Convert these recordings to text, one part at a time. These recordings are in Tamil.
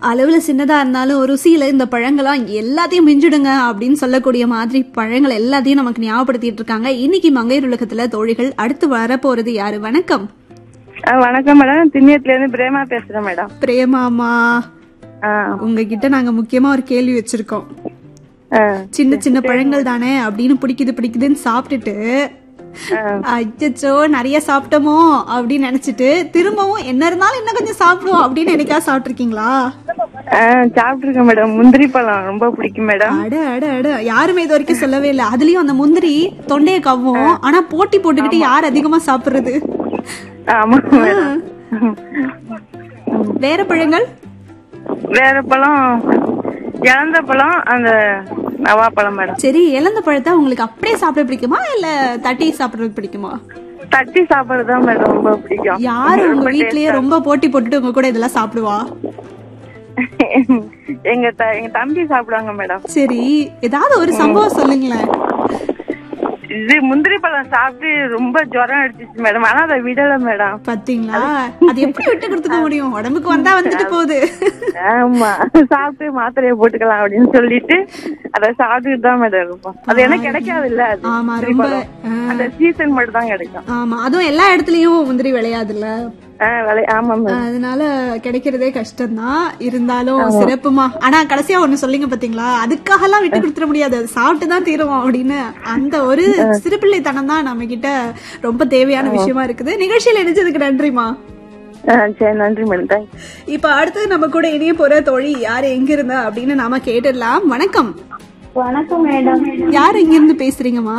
அளவுல சின்னதா இருந்தாலும் ருசியில இந்த பழங்கள்லாம் எல்லாத்தையும் மிஞ்சிடுங்க அப்படின்னு சொல்லக்கூடிய மாதிரி பழங்கள் எல்லாத்தையும் நமக்கு ஞாபகப்படுத்திட்டு இருக்காங்க இன்னைக்கு மங்கையர் உலகத்துல தோழிகள் அடுத்து வரப்போறது யாரு வணக்கம் ஆ, வணக்கம் மேடம் திண்ணியத்துல இருந்து பிரேமா பேசுறேன் மேடம் பிரேமாமா ஆ, உங்ககிட்ட நாங்க முக்கியமா ஒரு கேள்வி வச்சிருக்கோம் ஆ, சின்ன சின்ன பழங்கள் தானே அப்படின்னு பிடிக்குது பிடிக்குதுன்னு சாப்பிட்டுட்டு அச்சோ நிறைய சாப்பிட்டோமோ அப்படின்னு நினைச்சிட்டு திரும்பவும் என்ன இருந்தாலும் இன்னும் கொஞ்சம் சாப்பிடுவோம் அப்படின்னு என்னைக்கா சாப்பிட்டுருக்கீங்களா ஆ, சாப்பிட்டிருக்கேன் மேடம் முந்திரி பழம் ரொம்ப பிடிக்கும் மேடம் அட அட அட யாருமே இது வரைக்கும் சொல்லவே இல்லை அதுலயும் அந்த முந்திரி தொண்டைய கவ்வும் ஆனா போட்டி போட்டுக்கிட்டு யார் அதிகமா சாப்பிடுறது ஆமா மேடம் வேற பழங்கள் வேற பழம் இழந்த பழம் அந்த நவா பழம் மேடம் சரி இழந்த பழத்தை உங்களுக்கு அப்படியே சாப்பிட பிடிக்குமா இல்ல தட்டி சாப்பிடுறது பிடிக்குமா தட்டி சாப்பிடுறது தான் மேடம் ரொம்ப பிடிக்கும் யாரு உங்க வீட்லயே ரொம்ப போட்டி போட்டுட்டு உங்க கூட இதெல்லாம் சாப்பிடுவா எங்க த- எங்க தம்பி சாப்பிடுவாங்க மேடம் சரி ஏதாவது ஒரு சம்பவம் சொல்லுங்களேன் இது முந்திரி பழம் சாப்பிட்டு ரொம்ப ஜுரம் அடிச்சிச்சு மேடம் ஆனா அதை விடல மேடம் பாத்தீங்களா அது எப்படி விட்டு கொடுத்துக்க முடியும் உடம்புக்கு வந்தா வந்துட்டு போகுது ஆமா சாப்பிட்டு மாத்திரையை போட்டுக்கலாம் அப்படின்னு சொல்லிட்டு அத சாப்பிட்டுட்டு தான் மேடம் இருப்போம் அது எனக்கு கிடைக்காது இல்ல அது ஆமா முந்திரி ரொம்ப பழம். ஆ, அந்த சீசன் மட்டும் தான் கிடைக்கும் ஆமா அதுவும் எல்லா இடத்துலயும் முந்திரி விளையாதுல்ல ஆ, விலை- ஆமா மேடம் அதனால கிடைக்கிறதே கஷ்டம்தான் இருந்தாலும் சிறப்புமா ஆனா கடைசியா ஒண்ணு சொல்லிங்க பாத்தீங்களா அதுக்காக எல்லாம் விட்டு கொடுத்துட முடியாது அது சாப்பிட்டு தான் தீருவோம் அப்படின்னு அந்த ஒரு சிறுபிள்ளைத்தனம் தான் நம்ம கிட்ட ரொம்ப தேவையான விஷயமா இருக்குது நிகழ்ச்சியில இணைச்சதுக்கு நன்றிமா ஆ, சரி நன்றி மேடம் தேங்க்யூ இப்ப அடுத்து நம்ம கூட இணைய போற தோழி யார் எங்க இருந்தா அப்படின்னு நாம கேட்டுடலாம் வணக்கம் வணக்கம் மேடம் யார் எங்க இருந்து பேசுறீங்கம்மா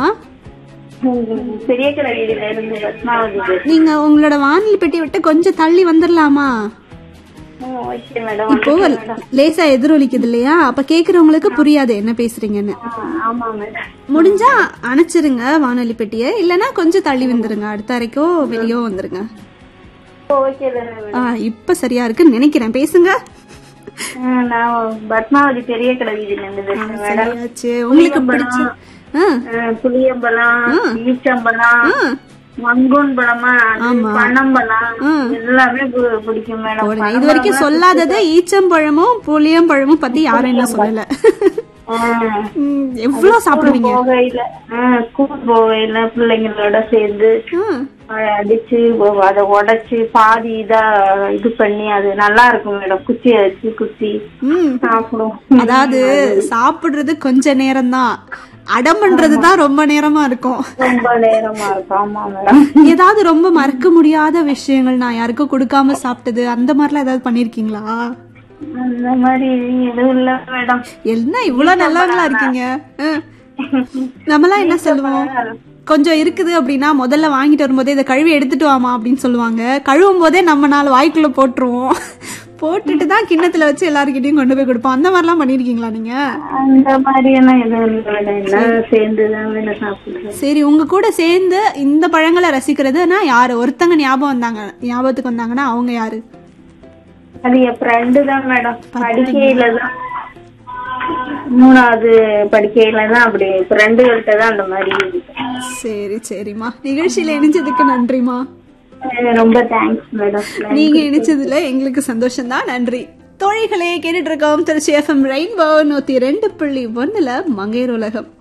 பெரிய கடலில இருந்து பத்மாவதி பேசுறேன். நீங்க உங்களோட வானிலை பெட்டி விட்டு கொஞ்சம் தள்ளி வந்துடலாமா ம், ஓகே மேடம் இப்போ லேசா எதிரொலிக்குது இல்லையா அப்ப கேக்குறவங்களுக்கு புரியாது என்ன பேசுறீங்கன்னு ஆ, ஆமா மேடம் முடிஞ்சா அணைச்சிருங்க வானொலி பெட்டியை இல்லனா கொஞ்சம் தள்ளி வந்துருங்க அடுத்த அறைக்கோ வெளியோ வந்துருங்க ஓகே தானே மேடம் ஆ இப்ப சரியா இருக்குன்னு நினைக்கிறேன் பேசுங்க ம், நான் பத்மாவதி பெரிய கடலில இருந்து பேசுறேன் மேடம் சரியாச்சு உங்களுக்கு பிடிச்ச ஆ, ம், புளியம்பழம் ஈச்சம்பழம் ஆ, மங்கூன் பழமா அது பனம்பழம் எல்லாமே பு- பிடிக்கும் மேடம் போடுங்க. இது வரைக்கும் சொல்லாதத ஈச்சம்பழமும் புளியம்பழமும் பத்தி யாரும் என்ன சொல்லல ம். ம், எவ்வளவு சாப்பிடுவீங்க போகையில ம், ஸ்கூல் போகையில பிள்ளைங்களோட சேர்ந்து ம், அதை அடிச்சு ஒ- அதை உடைச்சு பாதி இதா இது பண்ணி அது நல்லா இருக்கும் மேடம் குச்சியை வச்சு குத்தி ம். சாப்பிடும் அதாவது சாப்பிடுறது கொஞ்ச நேரம் தான் அடம் பண்றதுதான் ரொம்ப நேரமா இருக்கும் ரொம்ப நேரமா இருக்கும் ஆமா மேடம் ஏதாவது ரொம்ப மறக்க முடியாத விஷயங்கள் நான் யாருக்கும் கொடுக்காம சாப்பிட்டது அந்த மாதிரிலாம் ஏதாவது பண்ணிருக்கீங்களா அந்த மாதிரி எதுவும் இல்ல மேடம் என்ன இவ்வளவு நல்லவங்களா இருக்கீங்க அஹ். நம்மலாம் என்ன சொல்லுவோம் கொஞ்சம் இருக்குது அப்படின்னா முதல்ல வாங்கிட்டு வரும்போதே இதை கழுவி எடுத்துட்டு வாமா அப்படின்னு சொல்லுவாங்க கழுவும் போதே நம்ம நாலு வாய்க்குள்ள போட்டுருவோம் போட்டுட்டு தான் கிண்ணத்துல வச்சு எல்லாருக்கிட்டையும் கொண்டு போய் கொடுப்போம் அந்த மாதிரிலாம் பண்ணிருக்கீங்களா நீங்க அந்த மாதிரி எல்லாம் எதுவும் இல்ல மேடம் எல்லாம் சேர்ந்துதான் மேடம் சாப்பிடுறோம் சரி உங்க கூட சேர்ந்து இந்த பழங்களை ரசிக்கிறதுனா யாரு ஒருத்தங்க ஞாபகம் வந்தாங்க ஞாபகத்துக்கு வந்தாங்கன்னா அவங்க யாரு அது என் ஃப்ரெண்டு தான் மேடம் படிக்கையில தான் மூணாவது படிக்கையில தான் அப்படி ஃப்ரெண்டுகள்கிட்ட தான் அந்த மாதிரி சரி சரிம்மா நிகழ்ச்சியில இணைஞ்சதுக்கு நன்றிமா அஹ் ரொம்ப தேங்க்ஸ் மேடம் நீங்க இணைச்சதுல எங்களுக்கு சந்தோஷம் தான் நன்றி தோழிகளே கேட்டுட்டு இருக்கோம் திருச்சி எஃப்எம் ரெயின்போ நூத்தி ரெண்டு புள்ளி ஒண்ணுல மங்கையர் உலகம்